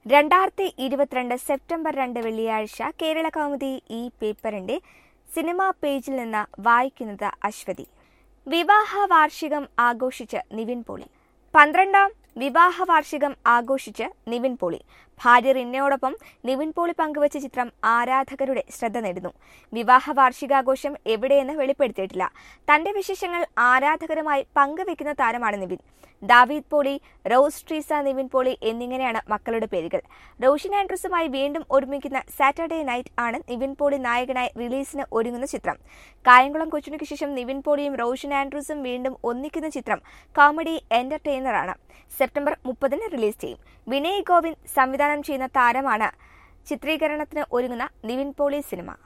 രണ്ടായിരത്തി ഇരുപത്തിരണ്ട് സെപ്റ്റംബർ രണ്ട് വെള്ളിയാഴ്ച കേരള കൗമുദി ഈ പേപ്പറിന്റെ സിനിമാ പേജിൽ നിന്ന് വായിക്കുന്നത് അശ്വതി വിവാഹ വാർഷികം ആഘോഷിച്ച് നിവിൻ പോളി പന്ത്രണ്ടാം വിവാഹ വാർഷികം ആഘോഷിച്ച് നിവിൻ പോളി ഭാര്യ റിന്നയോടൊപ്പം നിവിൻ പോളി പങ്കുവച്ച ചിത്രം ആരാധകരുടെ ശ്രദ്ധ നേടുന്നു വിവാഹ വാർഷികാഘോഷം എവിടെയെന്ന് വെളിപ്പെടുത്തിയിട്ടില്ല തന്റെ വിശേഷങ്ങൾ ആരാധകരുമായി പങ്കുവെക്കുന്ന താരമാണ് നിവിൻ ദാവീദ് പോളി റോസ് ട്രീസ നിവിൻ പോളി എന്നിങ്ങനെയാണ് മക്കളുടെ പേരുകൾ റോഷൻ ആൻഡ്രൂസുമായി വീണ്ടും ഒരുമിക്കുന്ന സാറ്റർഡേ നൈറ്റ് ആണ് നിവിൻ പോളി നായകനായി റിലീസിന് ഒരുങ്ങുന്ന ചിത്രം കായംകുളം കൊച്ചിനുക്ക് ശേഷം നിവിൻ പോളിയും റോഷൻ ആൻഡ്രൂസും വീണ്ടും ഒന്നിക്കുന്ന ചിത്രം കോമഡി എന്റർടൈനറാണ് സെപ്റ്റംബർ മുപ്പതിന് റിലീസ് ചെയ്യും വിനയ് ഗോവിന്ദ് സംവിധാനം ചെയ്യുന്ന താരമാണ് ചിത്രീകരണത്തിന് ഒരുങ്ങുന്ന നിവിൻ പോളി സിനിമ